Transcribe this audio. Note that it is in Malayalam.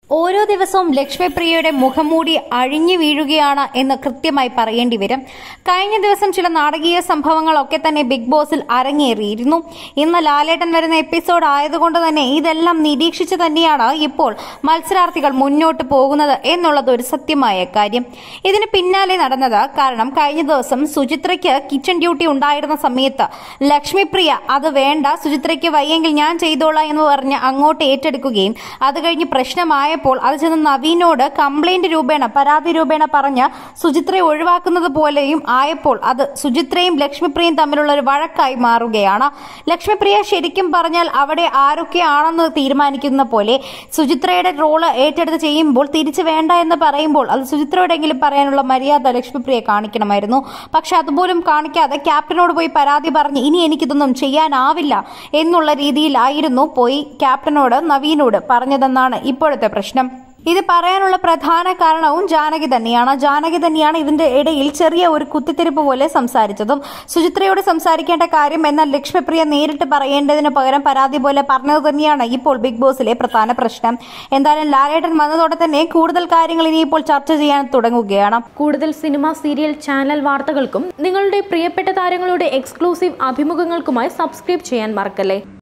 ഓരോ ദിവസവും ലക്ഷ്മിപ്രിയയുടെ മുഖംമൂടി അഴിഞ്ഞു വീഴുകയാണ് എന്ന് കൃത്യമായി പറയേണ്ടി വരും കഴിഞ്ഞ ദിവസം ചില നാടകീയ സംഭവങ്ങളൊക്കെ തന്നെ ബിഗ് ബോസിൽ അരങ്ങേറിയിരുന്നു ഇന്ന് ലാലേട്ടൻ വരുന്ന എപ്പിസോഡ് ആയതുകൊണ്ട് തന്നെ ഇതെല്ലാം നിരീക്ഷിച്ച് തന്നെയാണ് ഇപ്പോൾ മത്സരാർത്ഥികൾ മുന്നോട്ട് പോകുന്നത് എന്നുള്ളത് ഒരു സത്യമായ കാര്യം ഇതിന് പിന്നാലെ നടന്നത് കാരണം കഴിഞ്ഞ ദിവസം സുചിത്രയ്ക്ക് കിച്ചൺ ഡ്യൂട്ടി ഉണ്ടായിരുന്ന സമയത്ത് ലക്ഷ്മിപ്രിയ അത് വേണ്ട സുചിത്രയ്ക്ക് വയ്യെങ്കിൽ ഞാൻ ചെയ്തോളാം എന്ന് പറഞ്ഞ് അങ്ങോട്ട് ഏറ്റെടുക്കുകയും അത് കഴിഞ്ഞ് പ്രശ്നമായപ്പോൾ അത് ചെന്ന് നവീനോട് കംപ്ലൈന്റ് രൂപേണ പരാതി രൂപേണ പറഞ്ഞ് സുചിത്രയെ ഒഴിവാക്കുന്നത് പോലെയും ആയപ്പോൾ അത് സുചിത്രയും ലക്ഷ്മിപ്രിയയും തമ്മിലുള്ള ഒരു വഴക്കായി മാറുകയാണ് ലക്ഷ്മിപ്രിയ ശരിക്കും പറഞ്ഞാൽ അവിടെ ആരൊക്കെയാണെന്ന് തീരുമാനിക്കുന്ന പോലെ സുചിത്രയുടെ റോള് ഏറ്റെടുത്ത് ചെയ്യുമ്പോൾ തിരിച്ചു വേണ്ട എന്ന് പറയുമ്പോൾ അത് സുചിത്രയോടെങ്കിലും പറയാനുള്ള മര്യാദ ലക്ഷ്മിപ്രിയ കാണിക്കണമായിരുന്നു പക്ഷെ അതുപോലും കാണിക്കാതെ ക്യാപ്റ്റനോട് പോയി പരാതി പറഞ്ഞ് ഇനി എനിക്കിതൊന്നും ചെയ്യാനാവില്ല എന്നുള്ള രീതിയിലായിരുന്നു പോയി ക്യാപ്റ്റനോട് നവീനോട് പറഞ്ഞതെന്നാണ് ഇപ്പോഴത്തെ പ്രശ്നം ഇത് പറയാനുള്ള പ്രധാന കാരണവും ജാനകി തന്നെയാണ് ജാനകി തന്നെയാണ് ഇതിന്റെ ഇടയിൽ ചെറിയ ഒരു കുത്തിത്തിരിപ്പ് പോലെ സംസാരിച്ചതും സുചിത്രയോട് സംസാരിക്കേണ്ട കാര്യം എന്നാൽ ലക്ഷ്മിപ്രിയ നേരിട്ട് പറയേണ്ടതിന് പകരം പരാതി പോലെ പറഞ്ഞത് തന്നെയാണ് ഇപ്പോൾ ബിഗ് ബോസിലെ പ്രധാന പ്രശ്നം എന്തായാലും ലാലേട്ടൻ വന്നതോടെ തന്നെ കൂടുതൽ കാര്യങ്ങൾ ഇനിയിപ്പോൾ ചർച്ച ചെയ്യാൻ തുടങ്ങുകയാണ് കൂടുതൽ സിനിമ സീരിയൽ ചാനൽ വാർത്തകൾക്കും നിങ്ങളുടെ പ്രിയപ്പെട്ട താരങ്ങളുടെ എക്സ്ക്ലൂസീവ് അഭിമുഖങ്ങൾക്കുമായി സബ്സ്ക്രൈബ് ചെയ്യാൻ മറക്കല്ലേ